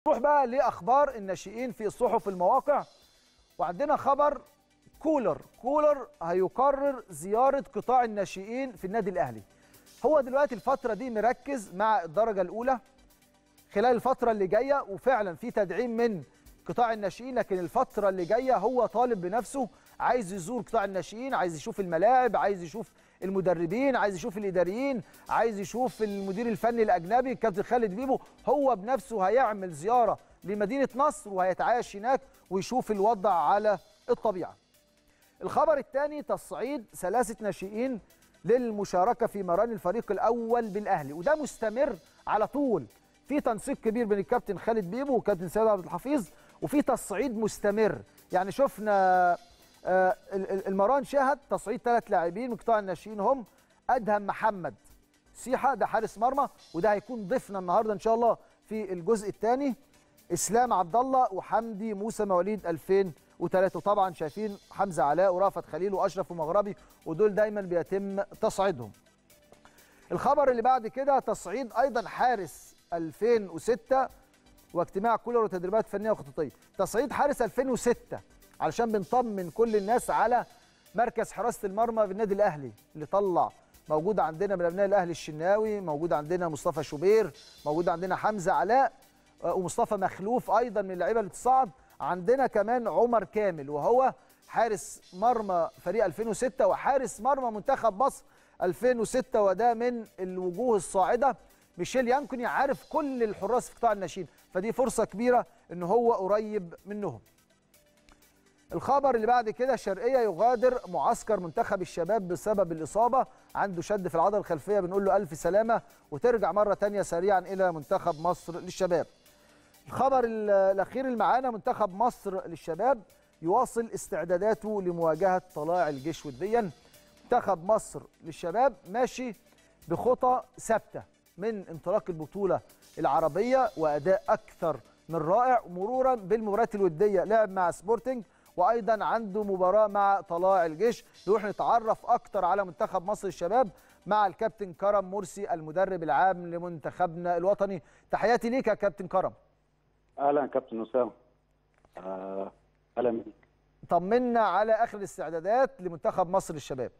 نروح بقى لاخبار الناشئين في الصحف المواقع وعندنا خبر كولر كولر هيقرر زياره قطاع الناشئين في النادي الاهلي هو دلوقتي الفتره دي مركز مع الدرجه الاولى خلال الفتره اللي جايه وفعلا في تدعيم من قطاع الناشئين لكن الفتره اللي جايه هو طالب بنفسه عايز يزور قطاع الناشئين عايز يشوف الملاعب عايز يشوف المدربين عايز يشوف الاداريين عايز يشوف المدير الفني الاجنبي الكابتن خالد بيبو هو بنفسه هيعمل زياره لمدينه نصر وهيتعايش هناك ويشوف الوضع على الطبيعه الخبر الثاني تصعيد ثلاثه ناشئين للمشاركه في مران الفريق الاول بالاهلي وده مستمر على طول في تنسيق كبير بين الكابتن خالد بيبو والكابتن سيد عبد الحفيظ وفي تصعيد مستمر يعني شفنا آه المران شهد تصعيد ثلاث لاعبين من قطاع الناشئين هم ادهم محمد سيحه ده حارس مرمى وده هيكون ضيفنا النهارده ان شاء الله في الجزء الثاني اسلام عبد الله وحمدي موسى مواليد 2003 وطبعا شايفين حمزه علاء ورافت خليل واشرف ومغربي ودول دايما بيتم تصعيدهم الخبر اللي بعد كده تصعيد ايضا حارس 2006 واجتماع كولر وتدريبات فنيه وخططيه تصعيد حارس 2006 علشان بنطمن كل الناس على مركز حراسه المرمى بالنادي الاهلي اللي طلع موجود عندنا من ابناء الاهلي الشناوي موجود عندنا مصطفى شوبير موجود عندنا حمزه علاء ومصطفى مخلوف ايضا من اللعيبه اللي تصعد عندنا كمان عمر كامل وهو حارس مرمى فريق 2006 وحارس مرمى منتخب مصر 2006 وده من الوجوه الصاعده ميشيل يانكوني عارف كل الحراس في قطاع الناشئين فدي فرصه كبيره ان هو قريب منهم الخبر اللي بعد كده الشرقيه يغادر معسكر منتخب الشباب بسبب الاصابه عنده شد في العضله الخلفيه بنقول له الف سلامه وترجع مره ثانيه سريعا الى منتخب مصر للشباب الخبر الاخير اللي معانا منتخب مصر للشباب يواصل استعداداته لمواجهه طلائع الجيش وديا منتخب مصر للشباب ماشي بخطى ثابته من انطلاق البطوله العربيه واداء اكثر من رائع مرورا بالمباريات الوديه لعب مع سبورتنج وايضا عنده مباراه مع طلائع الجيش نروح نتعرف اكتر على منتخب مصر الشباب مع الكابتن كرم مرسي المدرب العام لمنتخبنا الوطني تحياتي ليك يا كابتن كرم اهلا كابتن اسامه آه، اهلا بيك طمنا على اخر الاستعدادات لمنتخب مصر للشباب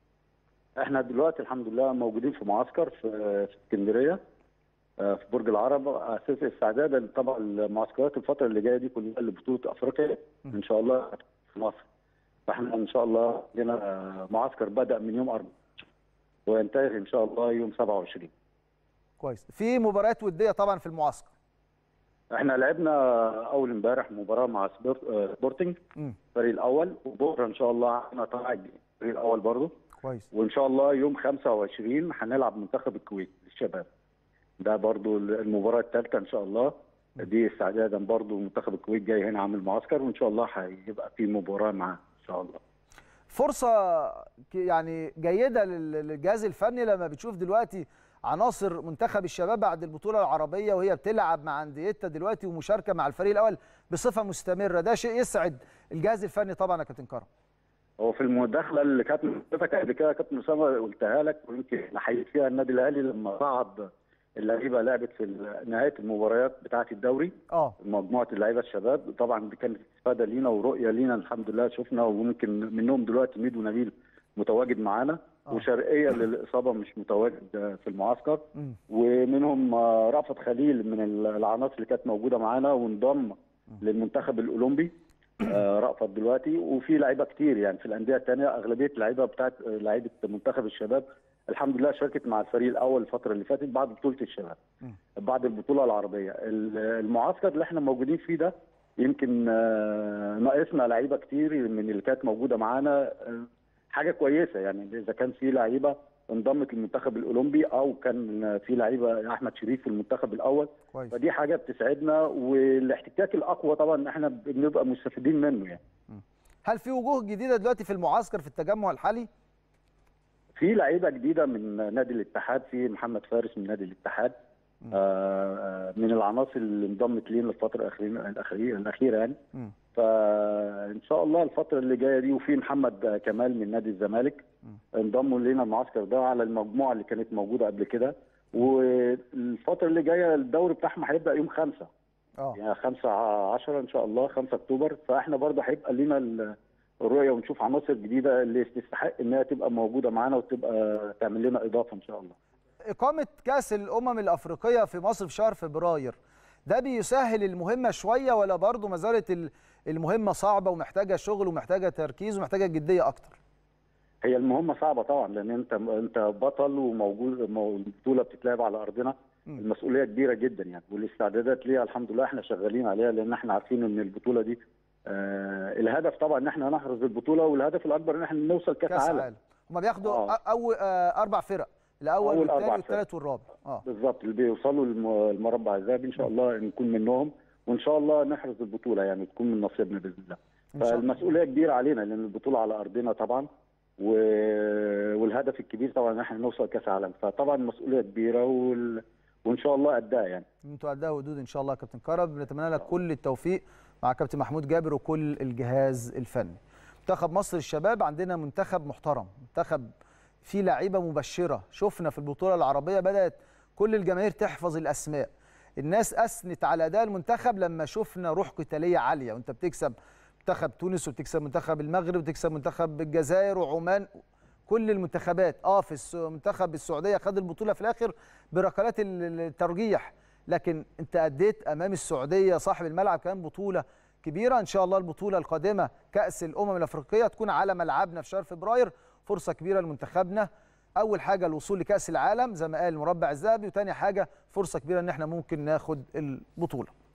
احنا دلوقتي الحمد لله موجودين في معسكر في في اسكندريه آه، في برج العرب اساس استعدادا طبعا المعسكرات الفتره اللي جايه دي كلها لبطوله افريقيا ان شاء الله في مصر فاحنا ان شاء الله عندنا معسكر بدا من يوم 4 وينتهي ان شاء الله يوم 27 كويس في مباريات وديه طبعا في المعسكر احنا لعبنا اول امبارح مباراه مع سبور- سبورتنج امم الفريق الاول وبكره ان شاء الله عندنا طلائع الجيش الفريق الاول برضه كويس وان شاء الله يوم 25 هنلعب منتخب الكويت للشباب ده برضو المباراه الثالثه ان شاء الله دي استعدادا برضو منتخب الكويت جاي هنا عامل معسكر وان شاء الله هيبقى في مباراه معاه ان شاء الله فرصه ك- يعني جيده لل- للجهاز الفني لما بتشوف دلوقتي عناصر منتخب الشباب بعد البطوله العربيه وهي بتلعب مع انديتها دلوقتي ومشاركه مع الفريق الاول بصفه مستمره ده شيء يسعد الجهاز الفني طبعا يا كابتن كرم هو في المداخله اللي كانت حضرتك قبل كده يا كابتن اسامه قلتها لك ويمكن نحييت فيها النادي الاهلي لما صعد اللعيبه لعبت في نهايه المباريات بتاعه الدوري اه مجموعه اللعيبه الشباب طبعا دي كانت استفاده لينا ورؤيه لينا الحمد لله شفنا وممكن منهم دلوقتي ميدو نبيل متواجد معانا آه. وشرقيه للاصابه مش متواجد في المعسكر مم. ومنهم آه، رأفت خليل من العناصر اللي كانت موجوده معانا وانضم للمنتخب الاولمبي آه، رأفت دلوقتي وفي لعيبه كتير يعني في الانديه الثانيه اغلبيه اللعيبه بتاعت آه، لعيبه منتخب الشباب الحمد لله شاركت مع الفريق الاول الفتره اللي فاتت بعد بطوله الشباب مم. بعد البطوله العربيه ال- المعسكر اللي احنا موجودين فيه ده يمكن آه، ناقصنا لعيبه كتير من اللي كانت موجوده معانا آه، حاجه كويسه يعني اذا كان في لعيبه انضمت للمنتخب الاولمبي او كان في لعيبه احمد شريف في المنتخب الاول كويس فدي حاجه بتسعدنا والاحتكاك الاقوى طبعا احنا بنبقى مستفيدين منه يعني هل في وجوه جديده دلوقتي في المعسكر في التجمع الحالي في لعيبه جديده من نادي الاتحاد في محمد فارس من نادي الاتحاد آه من العناصر اللي انضمت لينا الفتره الاخيره الاخيره الاخيره يعني مم. فان شاء الله الفتره اللي جايه دي وفي محمد كمال من نادي الزمالك انضموا لينا المعسكر ده على المجموعه اللي كانت موجوده قبل كده والفتره اللي جايه الدوري بتاعهم هيبدا يوم خمسة اه يعني 5 10 ان شاء الله 5 اكتوبر فاحنا برضه هيبقى لينا ال- الرؤيه ونشوف عناصر جديده اللي تستحق انها تبقى موجوده معانا وتبقى تعمل لنا اضافه ان شاء الله. إقامة كأس الأمم الأفريقية في مصر في شهر فبراير ده بيسهل المهمة شوية ولا برضه ما زالت ال- المهمة صعبة ومحتاجة شغل ومحتاجة تركيز ومحتاجة جدية أكتر هي المهمه صعبه طبعا لان انت انت بطل وموجود مو- البطوله بتتلعب على ارضنا مم. المسؤوليه كبيره جدا يعني والاستعدادات ليها الحمد لله احنا شغالين عليها لان احنا عارفين ان البطوله دي آه الهدف طبعا ان احنا نحرز البطوله والهدف الاكبر ان احنا نوصل كاس, كأس عالم عالم هما بياخدوا آه. أ- أول آه، أربع فرق الأول أول والثاني أربع والثالث والرابع اه بالظبط اللي بيوصلوا الم- المربع الذهبي ان شاء الله نكون منهم وان شاء الله نحرز البطوله يعني تكون من نصيبنا باذن الله إن شاء الله. فالمسؤوليه كبيره علينا لان البطوله على ارضنا طبعا و... والهدف الكبير طبعا ان احنا نوصل كاس عالم فطبعا المسؤوليه كبيره وال... وان شاء الله قدها يعني انتوا قدها ودود ان شاء الله يا كابتن كرم بنتمنى لك كل التوفيق مع كابتن محمود جابر وكل الجهاز الفني منتخب مصر الشباب عندنا منتخب محترم منتخب فيه لعيبه مبشره شفنا في البطوله العربيه بدات كل الجماهير تحفظ الاسماء الناس اثنت على اداء المنتخب لما شفنا روح قتاليه عاليه وانت بتكسب منتخب تونس وبتكسب منتخب المغرب وبتكسب منتخب الجزائر وعمان كل المنتخبات اه في الس- منتخب السعوديه خد البطوله في الاخر بركلات ال- ال- الترجيح لكن انت اديت امام السعوديه صاحب الملعب كمان بطوله كبيره ان شاء الله البطوله القادمه كاس الامم الافريقيه تكون على ملعبنا في شهر فبراير فرصه كبيره لمنتخبنا اول حاجه الوصول لكاس العالم زي ما قال المربع الذهبي وتاني حاجه فرصه كبيره ان احنا ممكن ناخد البطوله